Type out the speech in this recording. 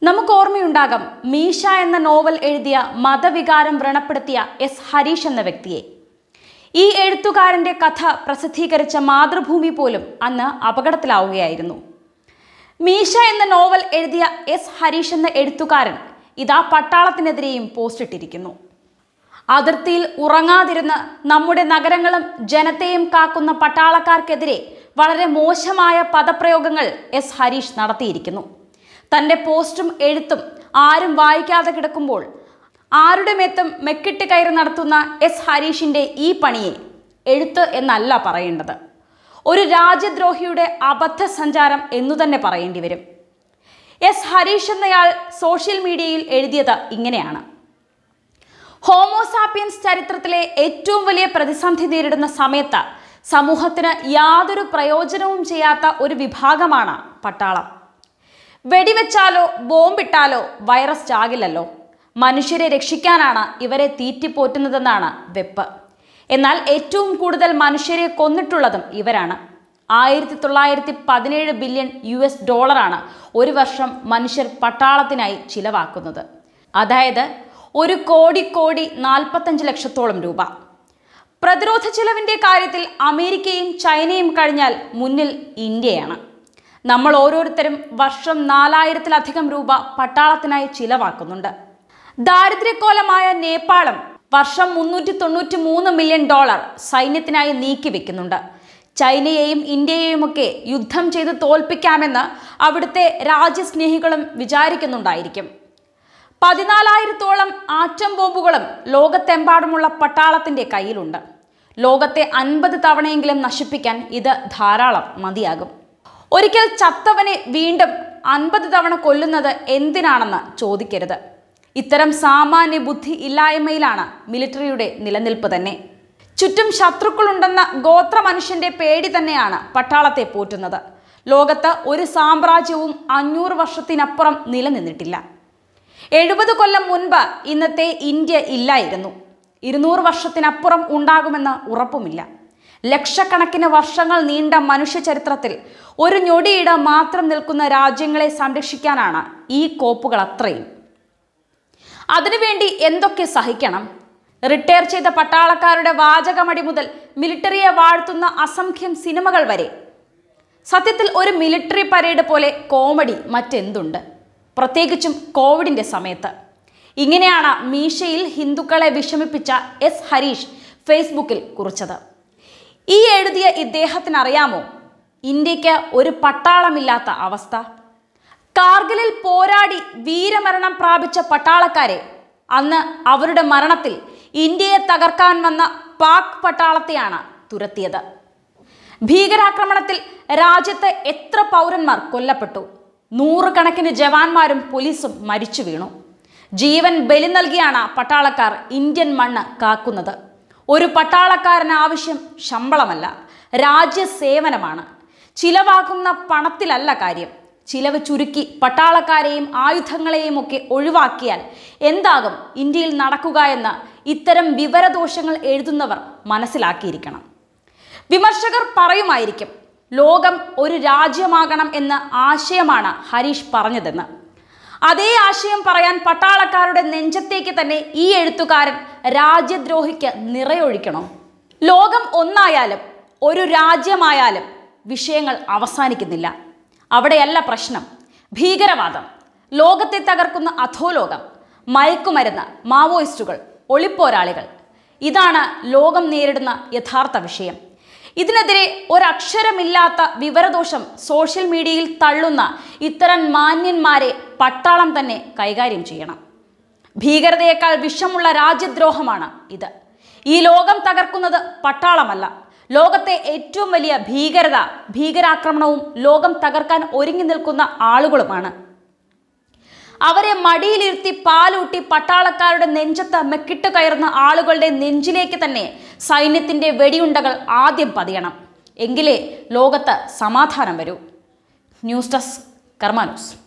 നമുക്ക് ഓർമ്മയുണ്ടാകാം മീശ എന്ന നോവൽ എഴുതിയ മതവികാരം വ്രണപ്പെടുത്തിയ എസ് ഹരീഷ് എന്ന വ്യക്തിയെ ഈ എഴുത്തുകാരന്റെ കഥ പ്രസിദ്ധീകരിച്ച മാതൃഭൂമി പോലും അന്ന് അപകടത്തിലാവുകയായിരുന്നു മീശ എന്ന നോവൽ എഴുതിയ എസ് ഹരീഷ് എന്ന എഴുത്തുകാരൻ ഇതാ പട്ടാളത്തിനെതിരെയും പോസ്റ്റ് ഇട്ടിരിക്കുന്നു അതിർത്തിയിൽ ഉറങ്ങാതിരുന്ന് നമ്മുടെ നഗരങ്ങളും ജനത്തെയും കാക്കുന്ന പട്ടാളക്കാർക്കെതിരെ വളരെ മോശമായ പദപ്രയോഗങ്ങൾ എസ് ഹരീഷ് നടത്തിയിരിക്കുന്നു തന്റെ പോസ്റ്റും എഴുത്തും ആരും വായിക്കാതെ കിടക്കുമ്പോൾ ആരുടെ മേത്തും മെക്കിട്ട് കയറി നടത്തുന്ന എസ് ഹരീഷിന്റെ ഈ പണിയെ എഴുത്ത് എന്നല്ല പറയേണ്ടത് ഒരു രാജ്യദ്രോഹിയുടെ അബദ്ധ സഞ്ചാരം എന്നു തന്നെ പറയേണ്ടി വരും എസ് ഹരീഷ് എന്നയാൾ സോഷ്യൽ മീഡിയയിൽ എഴുതിയത് ഇങ്ങനെയാണ് ഹോമോസാപ്പിയൻസ് ചരിത്രത്തിലെ ഏറ്റവും വലിയ പ്രതിസന്ധി നേരിടുന്ന സമയത്ത് സമൂഹത്തിന് യാതൊരു പ്രയോജനവും ചെയ്യാത്ത ഒരു വിഭാഗമാണ് പട്ടാളം വെടിവെച്ചാലോ ബോംബിട്ടാലോ വൈറസ് ചാകില്ലല്ലോ മനുഷ്യരെ രക്ഷിക്കാനാണ് ഇവരെ തീറ്റിപ്പോറ്റുന്നതെന്നാണ് വെപ്പ് എന്നാൽ ഏറ്റവും കൂടുതൽ മനുഷ്യരെ കൊന്നിട്ടുള്ളതും ഇവരാണ് ആയിരത്തി തൊള്ളായിരത്തി പതിനേഴ് ബില്യൺ യു എസ് ഡോളറാണ് ഒരു വർഷം മനുഷ്യർ പട്ടാളത്തിനായി ചിലവാക്കുന്നത് അതായത് ഒരു കോടി കോടി നാൽപ്പത്തഞ്ച് ലക്ഷത്തോളം രൂപ പ്രതിരോധ ചെലവിന്റെ കാര്യത്തിൽ അമേരിക്കയും ചൈനയും കഴിഞ്ഞാൽ മുന്നിൽ ഇന്ത്യയാണ് നമ്മൾ ഓരോരുത്തരും വർഷം നാലായിരത്തിലധികം രൂപ പട്ടാളത്തിനായി ചിലവാക്കുന്നുണ്ട് ദാരിദ്ര്യക്കോലമായ നേപ്പാളം വർഷം മുന്നൂറ്റി തൊണ്ണൂറ്റി മൂന്ന് മില്യൺ ഡോളർ സൈന്യത്തിനായി നീക്കിവെക്കുന്നുണ്ട് ചൈനയെയും ഇന്ത്യയെയുമൊക്കെ യുദ്ധം ചെയ്ത് തോൽപ്പിക്കാമെന്ന് അവിടുത്തെ രാജ്യസ്നേഹികളും വിചാരിക്കുന്നുണ്ടായിരിക്കും പതിനാലായിരത്തോളം ആറ്റം ബോംബുകളും ലോകത്തെമ്പാടുമുള്ള പട്ടാളത്തിന്റെ കയ്യിലുണ്ട് ലോകത്തെ അൻപത് തവണയെങ്കിലും നശിപ്പിക്കാൻ ഇത് ധാരാളം മതിയാകും ഒരിക്കൽ ചത്തവനെ വീണ്ടും അൻപത് തവണ കൊല്ലുന്നത് എന്തിനാണെന്ന് ചോദിക്കരുത് ഇത്തരം സാമാന്യ ബുദ്ധി ഇല്ലായ്മയിലാണ് മിലിറ്ററിയുടെ നിലനിൽപ്പ് തന്നെ ചുറ്റും ശത്രുക്കളുണ്ടെന്ന ഗോത്ര മനുഷ്യന്റെ പേടി തന്നെയാണ് പട്ടാളത്തെ പോറ്റുന്നത് ലോകത്ത് ഒരു സാമ്രാജ്യവും അഞ്ഞൂറ് വർഷത്തിനപ്പുറം നിലനിന്നിട്ടില്ല എഴുപത് കൊല്ലം മുൻപ് ഇന്നത്തെ ഇന്ത്യ ഇല്ലായിരുന്നു ഇരുന്നൂറ് വർഷത്തിനപ്പുറം ഉണ്ടാകുമെന്ന് ഉറപ്പുമില്ല ലക്ഷക്കണക്കിന് വർഷങ്ങൾ നീണ്ട മനുഷ്യ ചരിത്രത്തിൽ ഒരു ഞൊടിയിട മാത്രം നിൽക്കുന്ന രാജ്യങ്ങളെ സംരക്ഷിക്കാനാണ് ഈ കോപ്പുകൾ അത്രയും അതിനുവേണ്ടി എന്തൊക്കെ സഹിക്കണം റിട്ടയർ ചെയ്ത പട്ടാളക്കാരുടെ വാചകമടി മുതൽ മിലിറ്ററിയെ വാഴ്ത്തുന്ന അസംഖ്യം സിനിമകൾ വരെ സത്യത്തിൽ ഒരു മിലിറ്ററി പരേഡ് പോലെ കോമഡി മറ്റെന്തുണ്ട് പ്രത്യേകിച്ചും കോവിഡിന്റെ സമയത്ത് ഇങ്ങനെയാണ് മീശയിൽ ഹിന്ദുക്കളെ വിഷമിപ്പിച്ച എസ് ഹരീഷ് ഫേസ്ബുക്കിൽ കുറിച്ചത് ഈ എഴുതിയ ഇദ്ദേഹത്തിന് അറിയാമോ ഇന്ത്യക്ക് ഒരു പട്ടാളമില്ലാത്ത അവസ്ഥ കാർഗിലിൽ പോരാടി വീരമരണം പ്രാപിച്ച പട്ടാളക്കാരെ അന്ന് അവരുടെ മരണത്തിൽ ഇന്ത്യയെ തകർക്കാൻ വന്ന പാക് പട്ടാളത്തെയാണ് തുരത്തിയത് ഭീകരാക്രമണത്തിൽ രാജ്യത്ത് എത്ര പൗരന്മാർ കൊല്ലപ്പെട്ടു നൂറുകണക്കിന് ജവാന്മാരും പോലീസും മരിച്ചു വീണു ജീവൻ ബലി നൽകിയാണ് പട്ടാളക്കാർ ഇന്ത്യൻ മണ്ണ് കാക്കുന്നത് ഒരു പട്ടാളക്കാരന് ആവശ്യം ശമ്പളമല്ല രാജ്യസേവനമാണ് ചിലവാക്കുന്ന പണത്തിലല്ല കാര്യം ചിലവ് ചുരുക്കി പട്ടാളക്കാരെയും ആയുധങ്ങളെയും ഒക്കെ ഒഴിവാക്കിയാൽ എന്താകും ഇന്ത്യയിൽ നടക്കുക എന്ന് ഇത്തരം വിവരദോഷങ്ങൾ എഴുതുന്നവർ മനസ്സിലാക്കിയിരിക്കണം വിമർശകർ പറയുമായിരിക്കും ലോകം ഒരു രാജ്യമാകണം എന്ന ആശയമാണ് ഹരീഷ് പറഞ്ഞതെന്ന് അതേ ആശയം പറയാൻ പട്ടാളക്കാരുടെ നെഞ്ചത്തേക്ക് തന്നെ ഈ എഴുത്തുകാരൻ രാജ്യദ്രോഹിക്ക് നിറയൊഴിക്കണോ ലോകം ഒന്നായാലും ഒരു രാജ്യമായാലും വിഷയങ്ങൾ അവസാനിക്കുന്നില്ല അവിടെയല്ല പ്രശ്നം ഭീകരവാദം ലോകത്തെ തകർക്കുന്ന അധോലോകം മയക്കുമരുന്ന് മാവോയിസ്റ്റുകൾ ഒളിപ്പോരാളികൾ ഇതാണ് ലോകം നേരിടുന്ന യഥാർത്ഥ വിഷയം ഇതിനെതിരെ ഒരക്ഷരമില്ലാത്ത വിവരദോഷം സോഷ്യൽ മീഡിയയിൽ തള്ളുന്ന ഇത്തരം മാന്യന്മാരെ പട്ടാളം തന്നെ കൈകാര്യം ചെയ്യണം ഭീകരതയേക്കാൾ വിഷമുള്ള രാജ്യദ്രോഹമാണ് ഇത് ഈ ലോകം തകർക്കുന്നത് പട്ടാളമല്ല ലോകത്തെ ഏറ്റവും വലിയ ഭീകരത ഭീകരാക്രമണവും ലോകം തകർക്കാൻ ഒരുങ്ങി നിൽക്കുന്ന ആളുകളുമാണ് അവരെ മടിയിലിരുത്തി പാലൂട്ടി പട്ടാളക്കാരുടെ നെഞ്ചത്ത് മെക്കിട്ട് കയറുന്ന ആളുകളുടെ നെഞ്ചിലേക്ക് തന്നെ സൈന്യത്തിന്റെ വെടിയുണ്ടകൾ ആദ്യം പതിയണം എങ്കിലേ ലോകത്ത് സമാധാനം വരൂ ന്യൂസ് ഡെസ്ക് കർമാ ന്യൂസ്